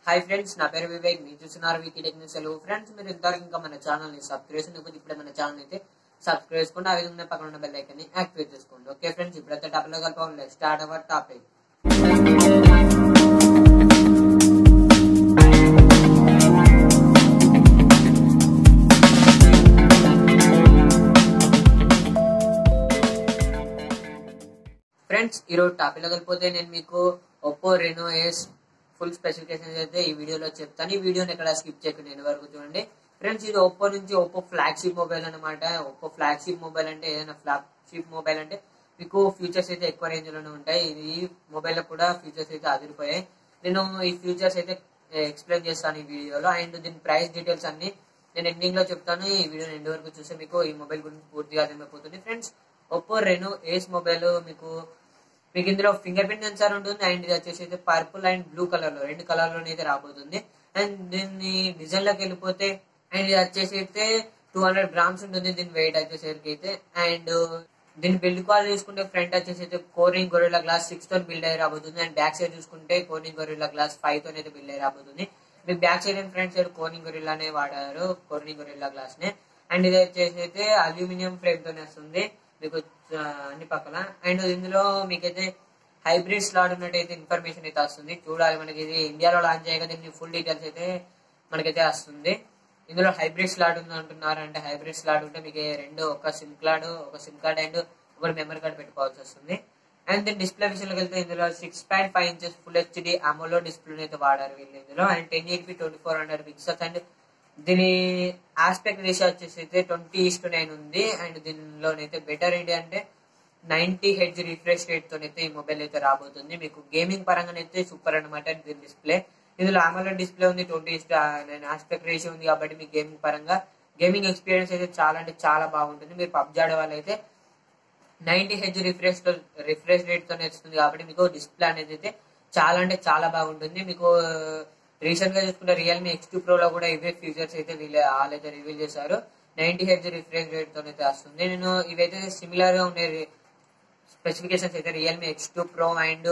hi friends నా పేరు వివేక్ మీరు చూస్తున్నారు వీకీ టెక్నిక్స్ తెలుగు ఫ్రెండ్స్ మీరు ఇంతవరకు ఇంకా మన ఛానల్ ని సబ్స్క్రైబ్ చేసుకోకపోతే ఇప్పుడే మన ఛానల్ అయితే సబ్స్క్రైబ్ చేసుకోండి ఆ విధంగా పక్కన ఉన్న బెల్ ఐకన్ ని యాక్టివేట్ చేసుకోండి ఓకే ఫ్రెండ్స్ ఇప్పుడైతే డబ్బులు కలిపి స్టార్ట్ అవర్ టాపిక్ ఫ్రెండ్స్ ఈరోజు టాపిక్ వెళ్ళిపోతే నేను మీకు Oppo Reno yes full specifications అయితే ఈ వీడియోలో చెప్తాను ఈ వీడియోని ఎక్కడ స్కిప్ చేయకండి నేను వరకు చూడండి ఫ్రెండ్స్ ఇది ఒప్పో నుంచి ఒప్పో ఫ్లాగ్షిప్ మొబైల్ అనమాట ఒప్పో ఫ్లాగ్షిప్ మొబైల్ అంటే ఏదైనా ఫ్లాగ్షిప్ మొబైల్ అంటే మీకు ఫీచర్స్ అయితే ఎక్కువ రేంజ్ లోనే ఉంటాయి ఇది ఈ మొబైల్ లో కూడా ఫీచర్స్ అయితే అదిరిపోయాయి నేను ఈ ఫీచర్స్ అయితే ఎక్స్ప్లెయిన్ చేస్తాను ఈ వీడియోలో అండ్ దీని ప్రైస్ డీటెయిల్స్ అన్ని నేను ఎండింగ్ లో చెప్తాను ఈ వీడియో ఎండ్ వరకు చూస్తే మీకు ఈ మొబైల్ గురించి పూర్తిగా అర్థమైపోతుంది friends Oppo Reno Ace mobile మీకు మీకు ఇందులో ఫింగర్ ప్రింట్ సెన్సార్ ఉంటుంది అండ్ ఇది వచ్చేసి అయితే పర్పుల్ అండ్ బ్లూ కలర్ లో రెండు కలర్ లోనే అయితే రాబోతుంది అండ్ దీన్ని డిజైన్ లోకి వెళ్ళిపోతే అండ్ ఇది వచ్చేసి అయితే టూ హండ్రెడ్ గ్రామ్స్ ఉంటుంది దీని వెయిట్ వచ్చేసరికి అయితే అండ్ దీని బిల్డ్ క్వాలిటీ చూసుకుంటే ఫ్రంట్ వచ్చేసి అయితే కోరింగ్ గొరిల్లా గ్లాస్ సిక్స్ తో బిల్డ్ అయ్యి రాబోతుంది అండ్ బ్యాక్ సైడ్ చూసుకుంటే కోరింగ్ గొరిల్లా గ్లాస్ ఫైవ్ తో అయితే బిల్డ్ అయ్యి రాబోతుంది మీకు back side and front side Corning గొరిల్లానే వాడారు కోరింగ్ గొరిల్లా గ్లాస్ నే అండ్ ఇది వచ్చేసి అయితే అల్యూమినియం ఫ్రేమ్ తోనే వస్తుంది మీకు ఆ, అన్ని పక్కల అండ్ ఇందులో మీకైతే హైబ్రిడ్ స్లాట్ ఉన్నట్టయితే ఇన్ఫర్మేషన్ అయితే వస్తుంది చూడాలి మనకి ఇది ఇండియాలో లాంచ్ చేయగా దీన్ని ఫుల్ డీటెయిల్స్ అయితే మనకైతే వస్తుంది ఇందులో హైబ్రిడ్ స్లాట్ ఉంది అంటున్నారు అంటే హైబ్రిడ్ స్లాట్ ఉంటే మీకు రెండు ఒక సిమ్ కార్డ్ ఒక సిమ్ కార్డ్ అండ్ ఒక మెమరీ కార్డ్ పెట్టుకోవాల్సి వస్తుంది అండ్ దీని డిస్ప్లే విషయంలోకి వెళ్తే ఇందులో six point five inches full HD AMOLED display అయితే వాడారు వీళ్ళు ఇందులో and ten eighty twenty four hundred pixels and దీని ఆస్పెక్ట్ రేషియో వచ్చేసి అయితే ట్వంటీ ఈస్ట్ నైన్ ఉంది అండ్ దీనిలోనైతే బెటర్ ఏంటి అంటే నైన్టీ హెడ్జ్ రిఫ్రెష్ రేట్ తోనైతే ఈ మొబైల్ అయితే రాబోతుంది మీకు గేమింగ్ పరంగానైతే సూపర్ అనమాట దీని డిస్ప్లే ఇందులో AMOLED డిస్ప్లే ఉంది twenty is to nine aspect ratio ఉంది కాబట్టి మీ గేమింగ్ పరంగా గేమింగ్ ఎక్స్పీరియన్స్ అయితే చాలా అంటే చాలా బాగుంటుంది మీరు పబ్జి ఆడే వాళ్ళైతే ninety H refresh refresh rate తోనే వస్తుంది కాబట్టి మీకు డిస్ప్లే అనేది అయితే చాలా అంటే చాలా బాగుంటుంది మీకు రీసెంట్ గా చూసుకుంటే రియల్మీ ఎక్స్ టూ ప్రో లో కూడా ఇవే ఫీచర్స్ అయితే వీళ్ళు వాళ్ళైతే రివీల్ చేశారు నైన్టీ హెచ్ రిఫ్రెష్ రేట్ తోనైతే వస్తుంది నేను ఇవైతే సిమిలర్ గా ఉండే స్పెసిఫికేషన్స్ అయితే Realme X two Pro and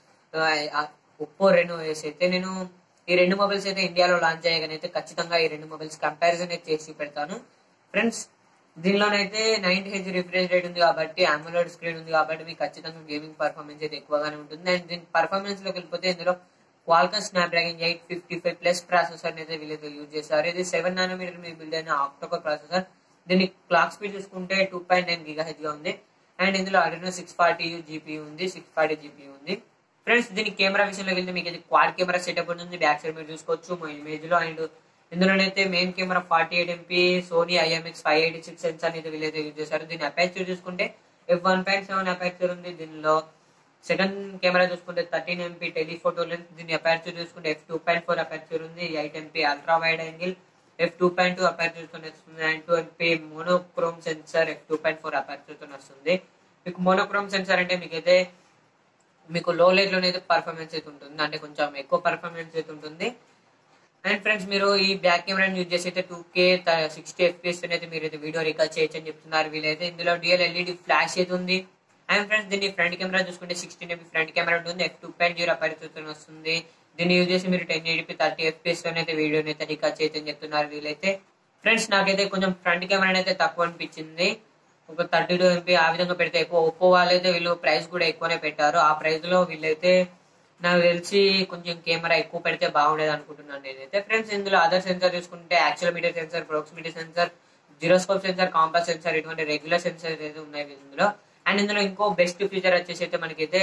Oppo Reno S అయితే నేను ఈ రెండు మొబైల్స్ అయితే ఇండియాలో లాంచ్ అయ్యాకనైతే ఖచ్చితంగా ఈ రెండు మొబైల్స్ కంపారిజన్ అయితే చేసి పెడతాను ఫ్రెండ్స్ దీనిలోనైతే నైన్టీ హెచ్ రిఫ్రెష్ రేట్ ఉంది కాబట్టి అమోలెడ్ స్క్రీన్ ఉంది కాబట్టి మీకు ఖచ్చితంగా గేమింగ్ పర్ఫార్మెన్స్ అయితే ఎక్కువగానే ఉంటుంది అండ్ దీని పర్ఫార్మెన్స్ లోకి వెళ్ళిపోతే ఇందులో Qualcomm Snapdragon eight fifty five plus processor అయితే వీళ్ళైతే యూజ్ చేస్తారు ఇది సెవెన్ నానోమీటర్ మీద బిల్డ్ అయిన ఆక్టోకో ప్రాసెసర్ దీని క్లాక్ స్పీడ్ చూసుకుంటే two point nine giga H గా ఉంది అండ్ ఇందులో అడినో సిక్స్ ఫార్టీ జీపీ ఉంది సిక్స్ ఫార్టీ జీపీ ఉంది ఫ్రెండ్స్ దీని కెమెరా విషయంలో వెళ్తే మీకు ఇది క్వాడ్ కెమెరా సెటప్ ఉంటుంది బ్యాక్ సైడ్ మీరు చూసుకోవచ్చు మా ఇమేజ్ లో అండ్ ఇందులోనైతే main camera forty eight MP Sony IMX five eighty six sensor అనేది వీళ్ళైతే యూజ్ చేశారు దీని అపాచర్ చూసుకుంటే F one point seven aperture ఉంది దీనిలో సెకండ్ కెమెరా చూసుకుంటే థర్టీన్ ఎంపీ టెలిఫోటో లెన్స్ దీని అపాచర్ చూసుకుంటే F two point four aperture ఉంది eight MP ultra wide angle F two point two aperture తో వస్తుంది and two MP monochrome sensor F two point four aperture తో వస్తుంది మీకు monochrome censor అంటే మీకైతే మీకు లో లైట్ లోనే అయితే పర్ఫార్మెన్స్ అయితే ఉంటుంది అంటే కొంచెం ఎక్కువ పర్ఫార్మెన్స్ అయితే ఉంటుంది అండ్ ఫ్రెండ్స్ మీరు ఈ బ్యాక్ కెమెరాని యూజ్ చేసి అయితే టూ కే సిక్స్టీ ఎఫ్పిఎస్ అయితే మీరు అయితే వీడియో రికార్డ్ చేయొచ్చు అని చెప్తున్నారు వీలైతే ఇందులో డిఎల్ ఎల్ఈడి ఫ్లాష్ అయితే ఉంది అండ్ ఫ్రెండ్స్ దీన్ని ఫ్రంట్ కెమెరా చూసుకుంటే సిక్స్టీన్ ఎంపీ ఫ్రంట్ కెమెరా ఉంటుంది ఎఫ్ టూ పాయింట్ జీరో పరిస్థితులు వస్తుంది దీన్ని యూజ్ చేసి మీరు టెన్ ఎయిటీ థర్టీ ఎఫ్పిఎస్ అయితే వీడియోని అయితే రికార్డ్ చేయొచ్చు అని చెప్తున్నారు వీలైతే ఫ్రెండ్స్ నాకైతే కొంచెం ఫ్రంట్ కెమెరా అయితే తక్కువ అనిపించింది ఒక థర్టీ టూ ఎంపీ ఆ విధంగా పెడితే ఎక్కువ ఒప్పో వాళ్ళైతే వీళ్ళు ప్రైస్ కూడా ఎక్కువనే పెట్టారు ఆ ప్రైస్ లో వీళ్ళైతే నాకు తెలిసి కొంచెం కెమెరా ఎక్కువ పెడితే బాగుండేది అనుకుంటున్నాను నేనైతే ఫ్రెండ్స్ ఇందులో అదర్ సెన్సార్ చూసుకుంటే accelerometer sensor proximity sensor gyroscope sensor compass sensor ఇటువంటి రెగ్యులర్ సెన్సార్ అయితే ఉన్నాయి ఇందులో అండ్ ఇందులో ఇంకో బెస్ట్ ఫీచర్ వచ్చేసి అయితే మనకైతే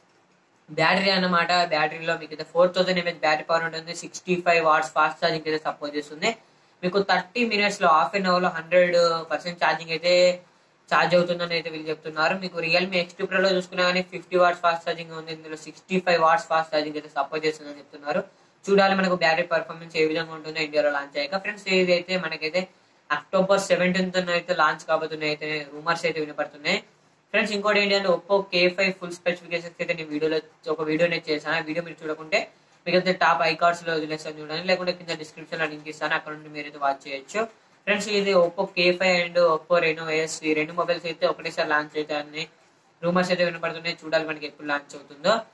బ్యాటరీ అన్నమాట బ్యాటరీలో మీకు అయితే four thousand MS battery power ఉంటుంది sixty five watts fast charging అయితే సపోర్ట్ చేస్తుంది మీకు థర్టీ మినిట్స్ లో హాఫ్ అన్ అవర్ లో హండ్రెడ్ పర్సెంట్ ఛార్జింగ్ అయితే ఛార్జ్ అవుతుందని అయితే వీళ్ళు చెప్తున్నారు మీకు రియల్మీ ఎక్స్ టూ లో చూసుకున్నా కానీ ఫిఫ్టీ వాట్స్ ఫాస్ట్ ఛార్జింగ్ ఉంది ఇందులో sixty five watts fast charging అయితే సపోర్ట్ చేస్తుందని చెప్తున్నారు చూడాలి మనకు బ్యాటరీ పర్ఫార్మెన్స్ ఏ విధంగా ఉంటుందో ఇండియాలో లాంచ్ అయ్యాక ఫ్రెండ్స్ ఇది అయితే మనకైతే అక్టోబర్ సెవెంటీన్త్ అయితే లాంచ్ కాబోతున్నాయి అయితే రూమర్స్ అయితే వినపడుతున్నాయి ఫ్రెండ్స్ ఇంకోటి ఏంటంటే Oppo K five full specifications అయితే నేను వీడియోలో ఒక వీడియో నేను చేశాను ఆ వీడియో మీరు చూడకుంటే మీకైతే టాప్ ఐకార్డ్స్ లో వదిలేస్తాను చూడండి లేకుంటే కింద డిస్క్రిప్షన్ లో లింక్ ఇస్తాను అక్కడ నుండి మీరు అయితే వాచ్ చేయొచ్చు ఫ్రెండ్స్ ఇది Oppo K five and Oppo Reno S ఈ రెండు మొబైల్స్ అయితే ఒకటేసారి లాంచ్ అవుతాయని రూమర్స్ అయితే వినపడుతున్నాయి చూడాలి మనకి ఎప్పుడు లాంచ్ అవుతుందో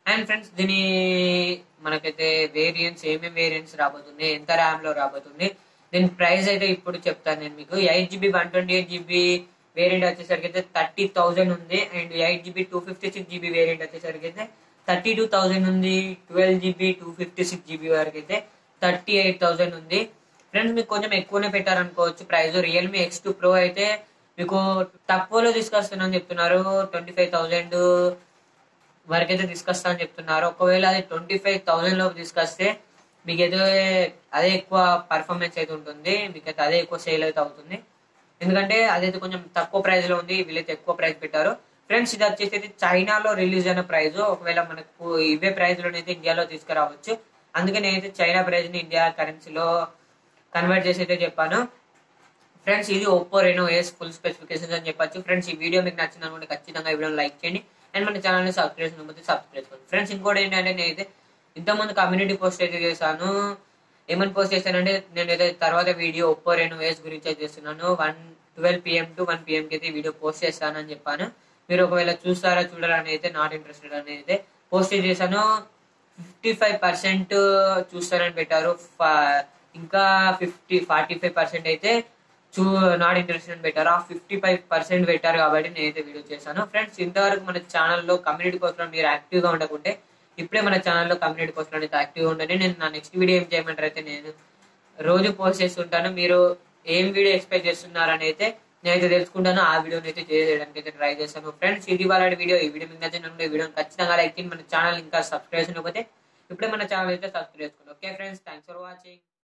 అండ్ ఫ్రెండ్స్ దీని మనకైతే వేరియంట్స్ ఏమేమి వేరియంట్స్ రాబోతున్నాయి ఎంత ర్యామ్ లో రాబోతుంది దీని ప్రైస్ అయితే ఇప్పుడు చెప్తాను నేను మీకు eight GB one twenty eight GB variant వచ్చేసరికి అయితే థర్టీ థౌసండ్ ఉంది and eight GB two fifty six GB variant వచ్చేసరికి అయితే థర్టీ టూ థౌసండ్ ఉంది twelve GB two fifty six GB వరకు అయితే థర్టీ ఎయిట్ థౌసండ్ ఉంది ఫ్రెండ్స్ మీకు కొంచెం ఎక్కువనే పెట్టారనుకోవచ్చు price Realme X two Pro అయితే మీకు తక్కువలో తీసుకొస్తున్నాను చెప్తున్నారు ట్వంటీ ఫైవ్ థౌసండ్ వరకు అయితే తీసుకొస్తా అని చెప్తున్నారు ఒకవేళ అది ట్వంటీ ఫైవ్ థౌసండ్ లోపు తీసుకొస్తే మీకైతే అదే ఎక్కువ పర్ఫార్మెన్స్ అయితే ఉంటుంది మీకైతే అదే ఎక్కువ సేల్ అయితే అవుతుంది ఎందుకంటే అదైతే కొంచెం తక్కువ ప్రైస్ లో ఉంది వీళ్ళైతే ఎక్కువ ప్రైస్ పెట్టారు ఫ్రెండ్స్ ఇది వచ్చేసి అయితే చైనాలో రిలీజ్ అయిన ప్రైస్ ఒకవేళ మనకు ఇవే ప్రైస్ లోనైతే ఇండియాలో తీసుకురావచ్చు అందుకే నేనైతే చైనా ప్రైస్ ని ఇండియా కరెన్సీలో కన్వర్ట్ చేసి అయితే చెప్పాను ఫ్రెండ్స్ ఇది Oppo Reno yes full specifications అని చెప్పొచ్చు ఫ్రెండ్స్ ఈ వీడియో మీకు నచ్చింది అనుకుంటే ఖచ్చితంగా ఈ వీడియోని లైక్ చేయండి అండ్ మన ఛానల్ని సబ్స్క్రైబ్ చేయకపోతే సబ్స్క్రైబ్ చేసుకోండి ఫ్రెండ్స్ ఇంకోటి ఏంటంటే నేనైతే ఇంతకుముందు కమ్యూనిటీ పోస్ట్ అయితే చేశాను ఏమని పోస్ట్ చేశానంటే నేను అయితే తర్వాత వీడియో ఒప్పో రెనో ఎస్ గురించి అయితే చేస్తున్నాను one twelve PM to one PM కి అయితే వీడియో పోస్ట్ చేస్తాను అని చెప్పాను మీరు ఒకవేళ చూస్తారా చూడరా అని అయితే నాట్ ఇంట్రెస్టెడ్ అని అయితే పోస్ట్ చేశాను ఫిఫ్టీ ఫైవ్ పర్సెంట్ చూస్తారని పెట్టారు ఫ- ఇంకా ఫిఫ్టీ ఫార్టీ ఫైవ్ పర్సెంట్ అయితే చూ నాట్ ఇంట్రెస్టెడ్ అని పెట్టారు ఆ ఫిఫ్టీ ఫైవ్ పర్సెంట్ పెట్టారు కాబట్టి నేనైతే వీడియో చేశాను ఫ్రెండ్స్ ఇంతవరకు మన ఛానల్లో కమ్యూనిటీ కోసం మీరు యాక్టివ్ గా ఉండకుంటే ఇప్పుడే మన ఛానల్లో కమ్యూనిటీ కోసం అయితే యాక్టివ్ గా ఉండండి నేను నా నెక్స్ట్ వీడియో ఏం చేయమంటారు అయితే నేను రోజు పోస్ట్ చేస్తుంటాను మీరు ఏం వీడియో ఎక్స్పెక్ట్ చేస్తున్నారని అయితే నేనైతే తెలుసుకుంటాను ఆ వీడియోని అయితే చేయడానికి అయితే ట్రై చేస్తాను ఫ్రెండ్స్ ఇది వాళ్ళ వీడియో ఈ వీడియో మీకు నచ్చిన ఈ వీడియోని ఖచ్చితంగా లైక్ చేయండి మన ఛానల్ ఇంకా సబ్స్క్రైబ్ చేయకపోతే ఇప్పుడే మన ఛానల్ అయితే సబ్స్క్రైబ్ చేసుకోండి okay friends thanks for watching